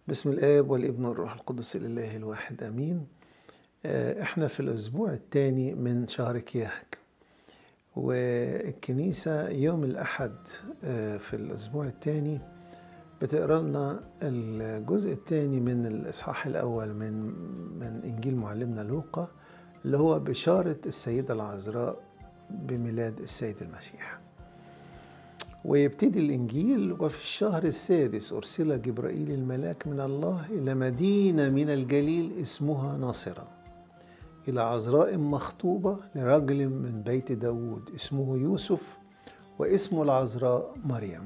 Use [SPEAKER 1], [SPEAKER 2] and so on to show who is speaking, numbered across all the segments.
[SPEAKER 1] بسم الآب والابن والروح القدس الإله الواحد آمين آه، احنا في الأسبوع الثاني من شهر كياهك والكنيسة يوم الأحد آه، في الأسبوع الثاني بتقرا لنا الجزء الثاني من الإصحاح الأول من من إنجيل معلمنا لوقا اللي هو بشارة السيدة العذراء بميلاد السيد المسيح ويبتدي الإنجيل وفي الشهر السادس أرسل جبرائيل الملاك من الله إلى مدينة من الجليل اسمها ناصرة إلى عذراء مخطوبة لرجل من بيت داود اسمه يوسف واسمه العذراء مريم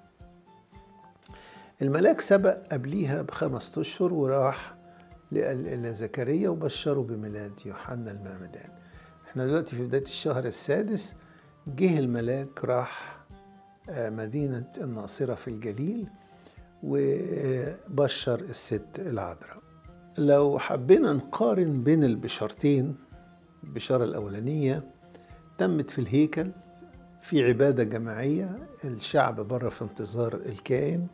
[SPEAKER 1] الملاك سبق قبليها بخمسة أشهر وراح إلى زكريا وبشره بميلاد يوحنا المعمدان احنا دلوقتي في بداية الشهر السادس جه الملاك راح مدينة الناصرة في الجليل وبشر الست العذراء لو حبينا نقارن بين البشارتين البشارة الأولانية تمت في الهيكل في عبادة جماعية الشعب بره في انتظار الكائن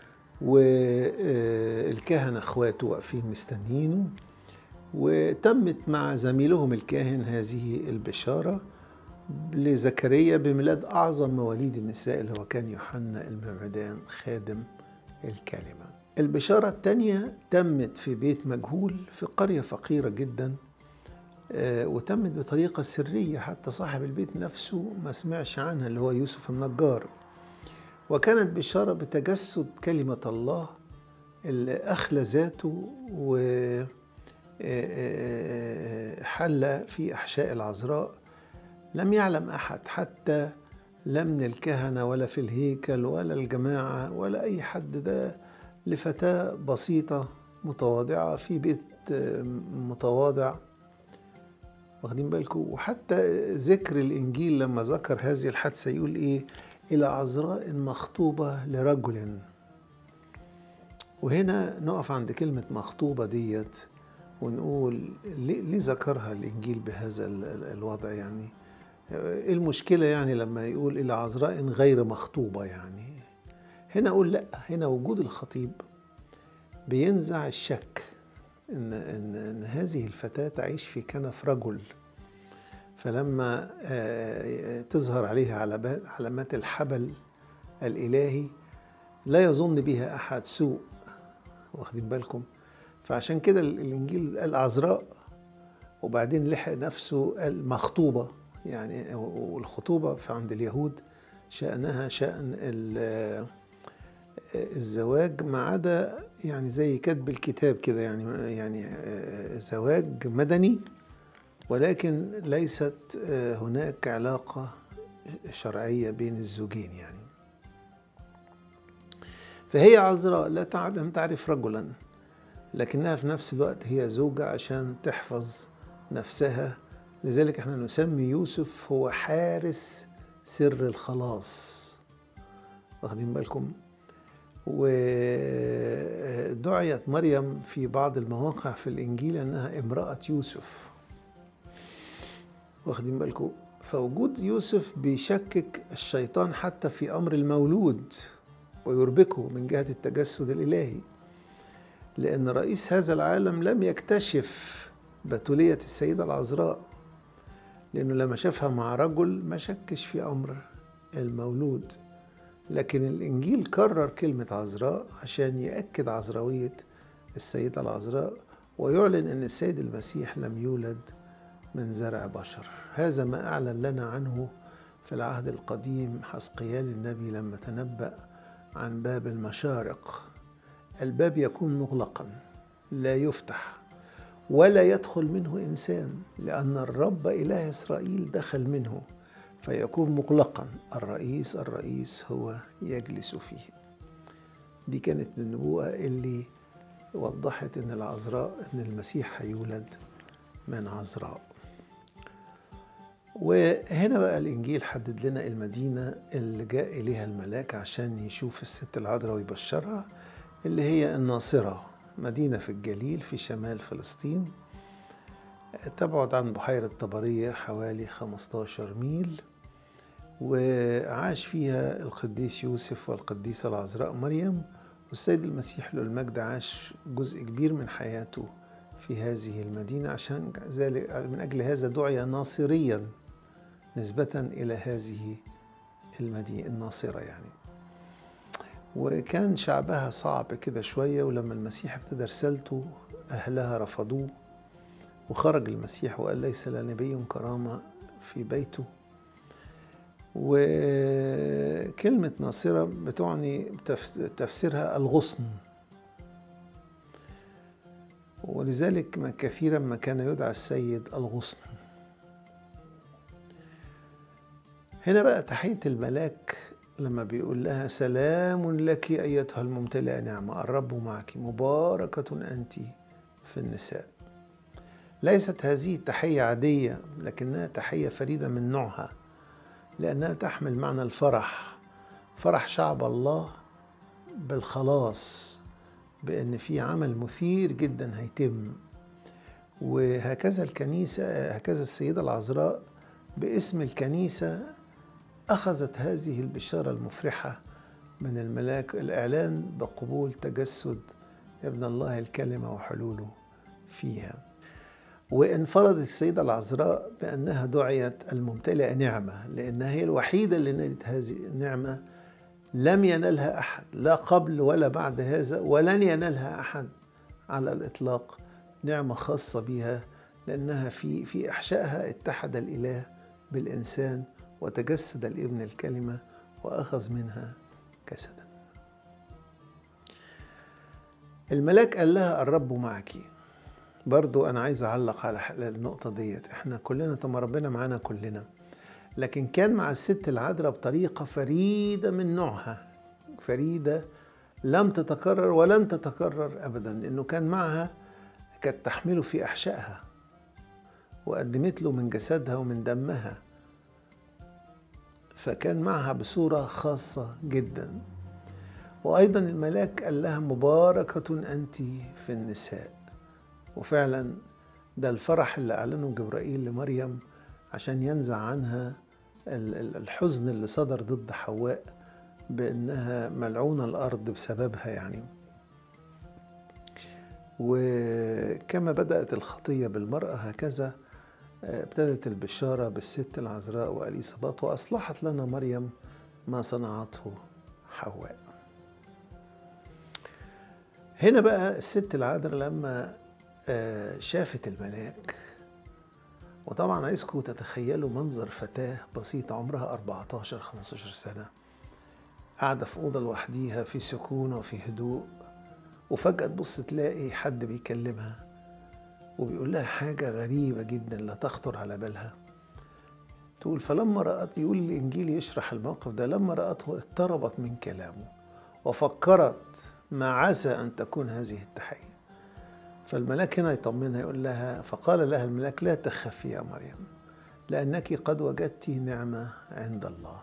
[SPEAKER 1] والكهنة اخواته واقفين مستنيينه وتمت مع زميلهم الكاهن هذه البشاره لزكريا بميلاد أعظم مواليد النساء اللي هو كان يوحنا المعمدان خادم الكلمة البشارة الثانية تمت في بيت مجهول في قرية فقيرة جدا وتمت بطريقة سرية حتى صاحب البيت نفسه ما سمعش عنها اللي هو يوسف النجار وكانت بشارة بتجسد كلمة الله اللي أخلى ذاته وحل في أحشاء العذراء لم يعلم احد حتى لا من الكهنه ولا في الهيكل ولا الجماعه ولا اي حد ده لفتاه بسيطه متواضعه في بيت متواضع واخدين بالكم وحتى ذكر الانجيل لما ذكر هذه الحادثه يقول ايه الى عذراء مخطوبه لرجل وهنا نقف عند كلمه مخطوبه ديت ونقول ليه ذكرها الانجيل بهذا الوضع يعني ايه المشكلة يعني لما يقول إلى عذراء غير مخطوبة يعني هنا أقول لأ هنا وجود الخطيب بينزع الشك إن, إن, إن هذه الفتاة تعيش في كنف رجل فلما تظهر عليها علامات الحبل الإلهي لا يظن بها أحد سوء واخدين بالكم فعشان كده الإنجيل قال عذراء وبعدين لحق نفسه قال مخطوبة يعني والخطوبة في عند اليهود شأنها شأن الزواج ما عدا يعني زي كتب الكتاب كده يعني يعني زواج مدني ولكن ليست هناك علاقة شرعية بين الزوجين يعني فهي عذراء لا تعرف لم تعرف رجلا لكنها في نفس الوقت هي زوجة عشان تحفظ نفسها لذلك احنا نسمي يوسف هو حارس سر الخلاص واخدين بالكم ودعيت مريم في بعض المواقع في الانجيل انها امراه يوسف واخدين بالكم فوجود يوسف بيشكك الشيطان حتى في امر المولود ويربكه من جهه التجسد الالهي لان رئيس هذا العالم لم يكتشف بتوليه السيده العذراء لأنه لما شافها مع رجل ما شكش في أمر المولود لكن الإنجيل كرر كلمة عذراء عشان يأكد عذراوية السيدة العذراء ويعلن أن السيد المسيح لم يولد من زرع بشر هذا ما أعلن لنا عنه في العهد القديم حسقيال النبي لما تنبأ عن باب المشارق الباب يكون مغلقا لا يفتح ولا يدخل منه انسان لان الرب اله اسرائيل دخل منه فيكون مغلقا الرئيس الرئيس هو يجلس فيه دي كانت النبوءه اللي وضحت ان العذراء ان المسيح هيولد من عذراء وهنا بقى الانجيل حدد لنا المدينه اللي جاء اليها الملاك عشان يشوف الست العذراء ويبشرها اللي هي الناصره مدينة في الجليل في شمال فلسطين تبعد عن بحيرة طبرية حوالي 15 ميل وعاش فيها القديس يوسف والقديسة العذراء مريم والسيد المسيح له المجد عاش جزء كبير من حياته في هذه المدينة عشان ذلك من أجل هذا دعي ناصريا نسبة إلى هذه المدينة الناصرة يعني وكان شعبها صعب كده شوية ولما المسيح ابتدى رسالته أهلها رفضوه وخرج المسيح وقال ليس لنبي كرامة في بيته وكلمة ناصرة بتعني تفسيرها الغصن ولذلك ما كثيرا ما كان يدعى السيد الغصن هنا بقى تحية الملاك لما بيقول لها سلام لك أيتها الممتلئة نعمة الرب معك مباركة أنت في النساء ليست هذه تحية عادية لكنها تحية فريدة من نوعها لأنها تحمل معنى الفرح فرح شعب الله بالخلاص بأن في عمل مثير جدا هيتم وهكذا الكنيسة هكذا السيدة العذراء باسم الكنيسة أخذت هذه البشارة المفرحة من الملاك الإعلان بقبول تجسد ابن الله الكلمة وحلوله فيها وانفردت السيدة العذراء بأنها دعيت الممتلئة نعمة لأنها هي الوحيدة اللي نالت هذه النعمة لم ينلها أحد لا قبل ولا بعد هذا ولن ينالها أحد على الإطلاق نعمة خاصة بها لأنها في في إحشائها اتحد الإله بالإنسان وتجسد الابن الكلمة وأخذ منها جسدا الملاك قال لها الرب معك برضو أنا عايز أعلق على النقطة ديت إحنا كلنا طب ربنا معانا كلنا لكن كان مع الست العذراء بطريقة فريدة من نوعها فريدة لم تتكرر ولن تتكرر أبدا لأنه كان معها كانت تحمله في أحشائها وقدمت له من جسدها ومن دمها فكان معها بصورة خاصة جدا وأيضا الملاك قال لها مباركة أنت في النساء وفعلا ده الفرح اللي أعلنه جبرائيل لمريم عشان ينزع عنها الحزن اللي صدر ضد حواء بأنها ملعونة الأرض بسببها يعني وكما بدأت الخطية بالمرأة هكذا ابتدت البشارة بالست العذراء وأليصابات وأصلحت لنا مريم ما صنعته حواء هنا بقى الست العذراء لما شافت الملاك وطبعا عايزكم تتخيلوا منظر فتاة بسيطة عمرها 14 15 سنة قاعدة في أوضة لوحديها في سكون وفي هدوء وفجأة تبص تلاقي حد بيكلمها وبيقول لها حاجة غريبة جدا لا تخطر على بالها تقول فلما رأت يقول الإنجيل يشرح الموقف ده لما رأته اضطربت من كلامه وفكرت ما عسى أن تكون هذه التحية فالملاك هنا يطمنها يقول لها فقال لها الملاك لا تخافي يا مريم لأنك قد وجدت نعمة عند الله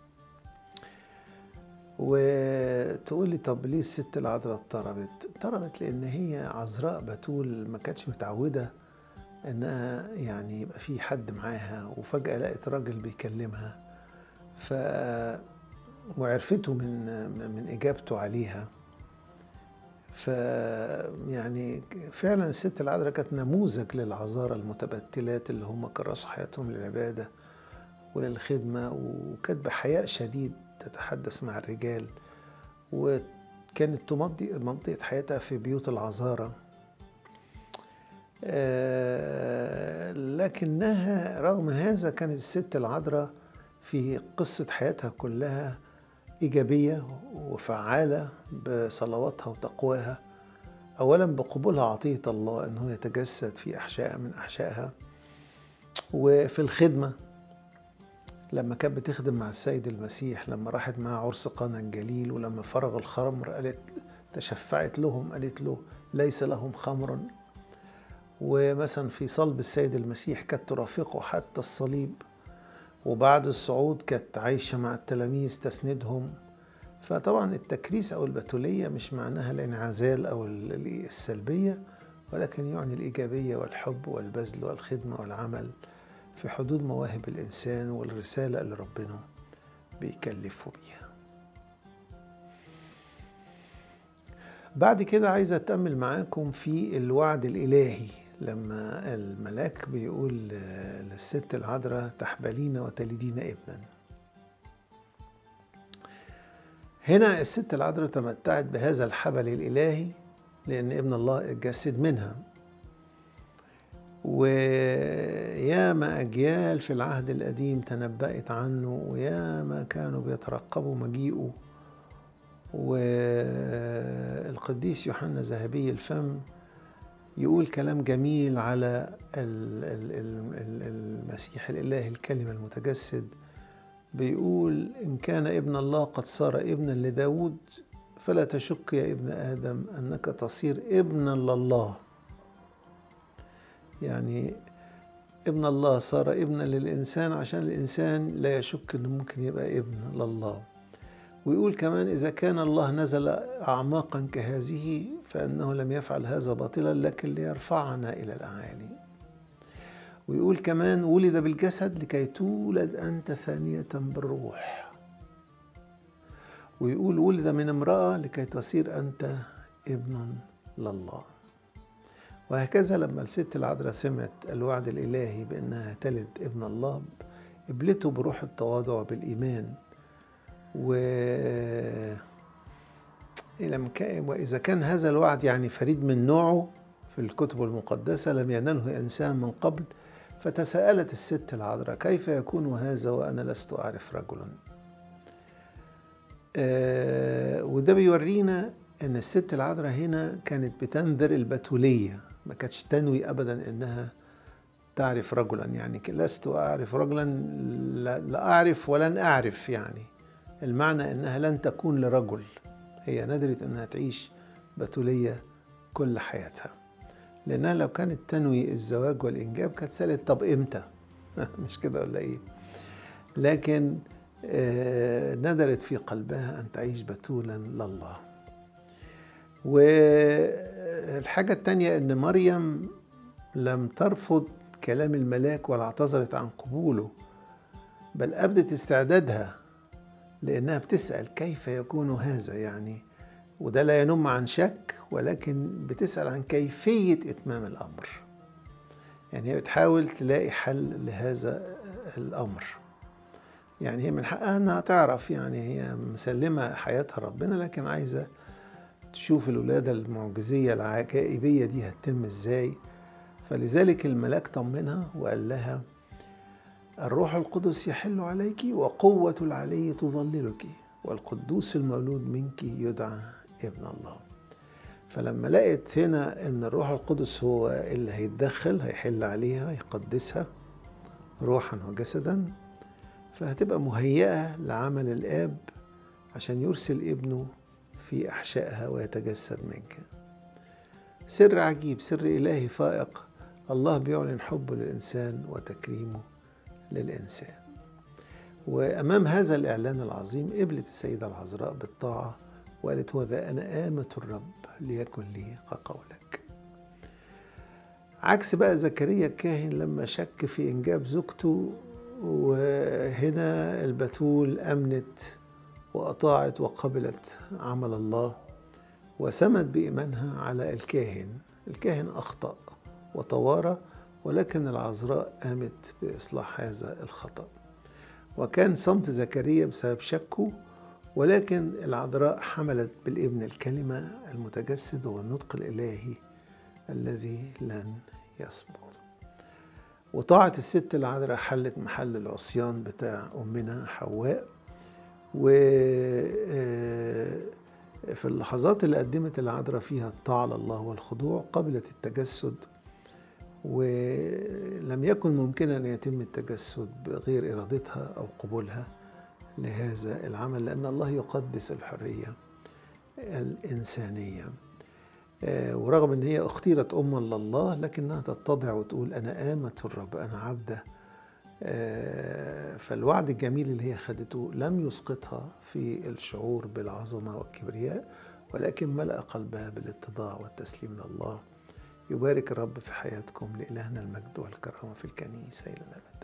[SPEAKER 1] وتقول لي طب ليه الست العذراء اضطربت؟ اضطربت لأن هي عذراء بتول ما كانتش متعودة إنها يعني يبقى في حد معاها وفجأة لقت راجل بيكلمها ف وعرفته من من إجابته عليها ف يعني فعلا الست العذراء كانت نموذج للعذارى المتبتلات اللي هم كرسوا حياتهم للعبادة وللخدمة وكانت بحياء شديد تتحدث مع الرجال وكانت تمضي مضيت حياتها في بيوت العذارى آه لكنها رغم هذا كانت الست العذراء في قصة حياتها كلها إيجابية وفعالة بصلواتها وتقواها أولا بقبولها عطية الله أنه يتجسد في أحشاء من أحشائها وفي الخدمة لما كانت بتخدم مع السيد المسيح لما راحت مع عرس قانا الجليل ولما فرغ الخمر قالت تشفعت لهم قالت له ليس لهم خمر ومثلا في صلب السيد المسيح كانت ترافقه حتى الصليب وبعد الصعود كانت عايشة مع التلاميذ تسندهم فطبعا التكريس أو البتولية مش معناها الانعزال أو السلبية ولكن يعني الإيجابية والحب والبذل والخدمة والعمل في حدود مواهب الإنسان والرسالة اللي ربنا بيكلفه بيها بعد كده عايز أتأمل معاكم في الوعد الإلهي لما الملاك بيقول للست العذراء تحبلين وتلدين ابنا هنا الست العذراء تمتعت بهذا الحبل الإلهي لأن ابن الله اتجسد منها وياما أجيال في العهد القديم تنبأت عنه وياما كانوا بيترقبوا مجيئه والقديس يوحنا ذهبي الفم يقول كلام جميل على المسيح الإله الكلمة المتجسد بيقول إن كان ابن الله قد صار ابنا لداود فلا تشك يا ابن آدم أنك تصير ابنا لله يعني ابن الله صار ابنا للإنسان عشان الإنسان لا يشك أنه ممكن يبقى ابن لله ويقول كمان إذا كان الله نزل أعماقا كهذه فإنه لم يفعل هذا باطلا لكن ليرفعنا إلى الأعالي ويقول كمان ولد بالجسد لكي تولد أنت ثانية بالروح ويقول ولد من امرأة لكي تصير أنت ابن لله وهكذا لما الست العذراء سمعت الوعد الإلهي بأنها تلد ابن الله قبلته بروح التواضع وبالإيمان و وإذا كان هذا الوعد يعني فريد من نوعه في الكتب المقدسة لم ينله إنسان من قبل فتساءلت الست العذراء كيف يكون هذا وأنا لست أعرف رجلا آه وده بيورينا أن الست العذراء هنا كانت بتنذر البتولية ما كانتش تنوي أبدا أنها تعرف رجلا يعني لست أعرف رجلا لا أعرف ولن أعرف يعني المعنى أنها لن تكون لرجل هي ندرت أنها تعيش بتولية كل حياتها لأنها لو كانت تنوي الزواج والإنجاب كانت سألت طب إمتى مش كده ولا إيه لكن آه ندرت في قلبها أن تعيش بتولا لله والحاجة التانية أن مريم لم ترفض كلام الملاك ولا اعتذرت عن قبوله بل أبدت استعدادها لأنها بتسأل كيف يكون هذا يعني وده لا ينم عن شك ولكن بتسأل عن كيفية إتمام الأمر يعني هي بتحاول تلاقي حل لهذا الأمر يعني هي من حقها انها تعرف يعني هي مسلمة حياتها ربنا لكن عايزة تشوف الولادة المعجزية العجائبية دي هتتم ازاي فلذلك الملاك طمنها وقال لها الروح القدس يحل عليك وقوة العلي تظللك والقدوس المولود منك يدعى ابن الله فلما لقيت هنا ان الروح القدس هو اللي هيتدخل هيحل عليها يقدسها روحا وجسدا فهتبقى مهيئة لعمل الآب عشان يرسل ابنه في أحشائها ويتجسد منك سر عجيب سر إلهي فائق الله بيعلن حبه للإنسان وتكريمه للإنسان وأمام هذا الإعلان العظيم قبلت السيدة العذراء بالطاعة وقالت وذا أنا آمة الرب ليكن لي كقولك عكس بقى زكريا الكاهن لما شك في إنجاب زوجته وهنا البتول أمنت وأطاعت وقبلت عمل الله وسمت بإيمانها على الكاهن الكاهن أخطأ وتوارى ولكن العذراء قامت بإصلاح هذا الخطأ وكان صمت زكريا بسبب شكه ولكن العذراء حملت بالابن الكلمة المتجسد والنطق الإلهي الذي لن يصمت وطاعة الست العذراء حلت محل العصيان بتاع أمنا حواء و في اللحظات اللي قدمت العذراء فيها الطاعة لله والخضوع قبلت التجسد ولم يكن ممكنا أن يتم التجسد بغير إرادتها أو قبولها لهذا العمل لأن الله يقدس الحرية الإنسانية ورغم أن هي اختيرت أما لله لكنها تتضع وتقول أنا آمة الرب أنا عبدة فالوعد الجميل اللي هي خدته لم يسقطها في الشعور بالعظمة والكبرياء ولكن ملأ قلبها بالاتضاع والتسليم لله يبارك الرب في حياتكم لإلهنا المجد والكرامة في الكنيسة إلى الأبد